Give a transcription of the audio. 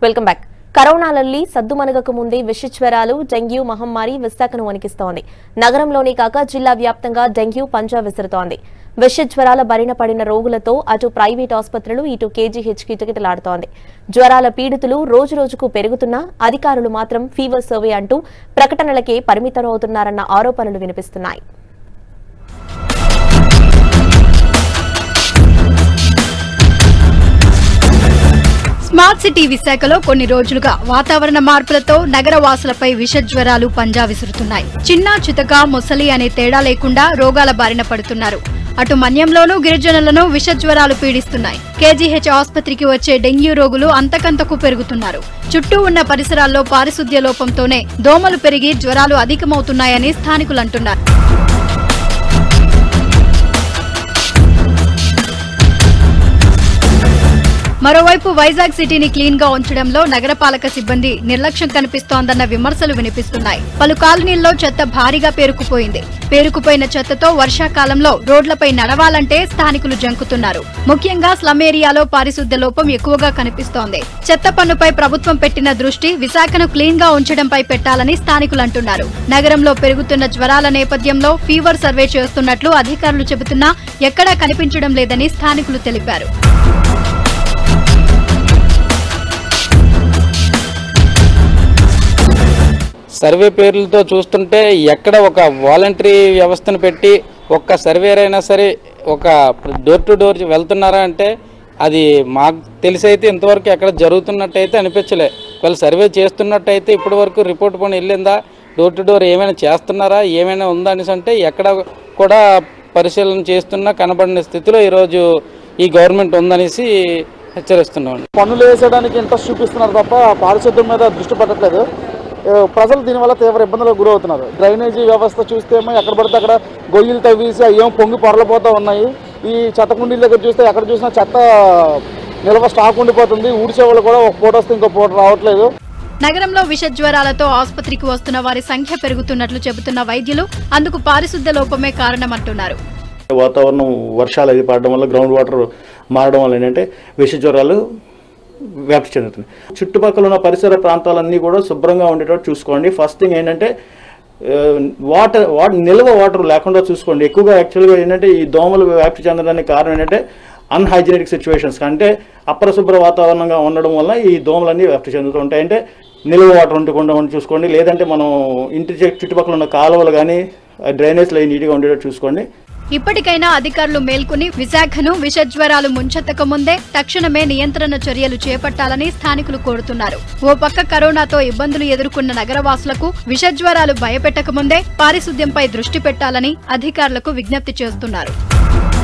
welcome back కరోనాలల్లి సద్దుమణగక ముందే విషజ్వరాలు dengue మహమ్మారి విశాఖను వణికిస్తోంది నగరంలోనే కాక జిల్లా వ్యాప్తంగా డెంగ్యూ పంజా విసురుతోంది విషజ్వరాల బారిన పడిన రోగులతో అటు ప్రైవేట్ ఆసుపత్రులు ఇటు కేజీహెచ్ కిటకిటలాడుతోంది జ్వరాల పీడితులు రోజు రోజుకు పెరుగుతున్నా అధికారులు మాత్రం ఫీవర్ సర్వే అంటూ ప్రకటనలకే పరిమితమవుతున్నారన్న ఆరోపణలు వినిపిస్తున్నాయి స్మార్ట్ సిటీ విశాఖలో కొన్ని రోజులుగా వాతావరణ మార్పులతో నగర వాసులపై విష జ్వరాలు పంజా విసురుతున్నాయి చిన్న చితక ముసలి అనే తేడా లేకుండా రోగాల బారిన పడుతున్నారు అటు మన్యంలోనూ గిరిజనులను విష జ్వరాలు పీడిస్తున్నాయి కేజీహెచ్ ఆసుపత్రికి వచ్చే డెంగ్యూ రోగులు అంతకంతకు పెరుగుతున్నారు చుట్టూ ఉన్న పరిసరాల్లో పారిశుద్ధ్య లోపంతోనే దోమలు పెరిగి జ్వరాలు అధికమవుతున్నాయని స్థానికులు అంటున్నారు మరోవైపు వైజాగ్ సిటీని క్లీన్ గా ఉంచడంలో నగరపాలక సిబ్బంది నిర్లక్ష్యం కనిపిస్తోందన్న విమర్శలు వినిపిస్తున్నాయి పలు కాలనీల్లో చెత్త భారీగా పేరుకుపోయింది పేరుకుపోయిన చెత్తతో వర్షాకాలంలో రోడ్లపై నడవాలంటే స్థానికులు జంకుతున్నారు ముఖ్యంగా స్లమ్ ఏరియాలో పారిశుద్ధ్య లోపం ఎక్కువగా కనిపిస్తోంది చెత్త పన్నుపై ప్రభుత్వం పెట్టిన దృష్టి విశాఖను క్లీన్ గా ఉంచడంపై పెట్టాలని స్థానికులు అంటున్నారు నగరంలో పెరుగుతున్న జ్వరాల నేపథ్యంలో ఫీవర్ సర్వే చేస్తున్నట్లు అధికారులు చెబుతున్నా ఎక్కడా కనిపించడం లేదని స్థానికులు తెలిపారు సర్వే పేర్లతో చూస్తుంటే ఎక్కడ ఒక వాలంటరీ వ్యవస్థను పెట్టి ఒక్క సర్వేర్ అయినా సరే ఒక డోర్ టు డోర్ వెళ్తున్నారా అంటే అది మాకు తెలిసి అయితే ఇంతవరకు ఎక్కడ జరుగుతున్నట్టయితే అనిపించలే వాళ్ళు సర్వే చేస్తున్నట్టయితే ఇప్పటి వరకు రిపోర్ట్ పని వెళ్ళిందా డోర్ టు డోర్ ఏమైనా చేస్తున్నారా ఏమైనా ఉందా అనేసి అంటే ఎక్కడ కూడా పరిశీలన చేస్తున్నా కనబడిన స్థితిలో ఈరోజు ఈ గవర్నమెంట్ ఉందనేసి హెచ్చరిస్తున్నాం పన్నులు వేసేయడానికి ఇంట్రెస్ట్ చూపిస్తున్నారు తప్ప పారిశుద్ధ్యం మీద దృష్టి పెట్టట్లేదు ఏ, ప్రజలు దీనివల్ల తీవ్ర ఇబ్బందులకు గురవుతున్నారు డ్రైనేజీ వ్యవస్థ చూస్తే ఏమో ఎక్కడ పడితే అక్కడ గొయ్యిలు తవ్వేసి అయ్యేం పొంగి పొరలిపోతూ ఉన్నాయి ఈ చెత్త కుండీల దగ్గర చూస్తే ఎక్కడ చూసినా చెత్త నిల్వ స్టాక్ ఉండిపోతుంది ఊడ్చే వాళ్ళు కూడా ఒక పూట వస్తే ఇంకో పూట రావట్లేదు నగరంలో విష జ్వరాలతో ఆసుపత్రికి వస్తున్న వారి సంఖ్య పెరుగుతున్నట్లు చెబుతున్న వైద్యులు అందుకు పారిశుద్ధ్య లోపమే కారణమంటున్నారు వాతావరణం వర్షాలు అది పడడం వల్ల గ్రౌండ్ వాటర్ మారడం వల్ల ఏంటంటే విష జ్వరాలు వ్యాప్తి చెందుతుంది చుట్టుపక్కల ఉన్న పరిసర ప్రాంతాలన్నీ కూడా శుభ్రంగా ఉండేటట్టు చూసుకోండి ఫస్ట్ థింగ్ ఏంటంటే వాటర్ వాటర్ నిల్వ వాటర్ లేకుండా చూసుకోండి ఎక్కువగా యాక్చువల్గా ఏంటంటే ఈ దోమలు వ్యాప్తి చెందడానికి కారణం ఏంటంటే అన్హైజీనిక్ సిచ్యువేషన్స్ అంటే అపరిశుభ్ర వాతావరణంగా ఉండడం వల్ల ఈ దోమలన్నీ వ్యాప్తి చెందుతూ ఉంటాయి అంటే నిల్వ వాటర్ ఉండకుండా ఉండి చూసుకోండి లేదంటే మనం ఇంటి చుట్టూ- చుట్టుపక్కల ఉన్న కాలువలు కానీ డ్రైనేజ్లు అవి నీట్గా ఉండేటట్టు చూసుకోండి ఇప్పటికైనా అధికారులు మేల్కొని విశాఖను విష జ్వరాలు ముంచెత్తక ముందే తక్షణమే నియంత్రణ చర్యలు చేపట్టాలని స్థానికులు కోరుతున్నారు ఓ పక్క కరోనాతో ఇబ్బందులు ఎదుర్కొన్న నగరవాసులకు విష జ్వరాలు భయపెట్టక ముందే పారిశుద్ధ్యంపై దృష్టి పెట్టాలని అధికారులకు విజ్ఞప్తి చేస్తున్నారు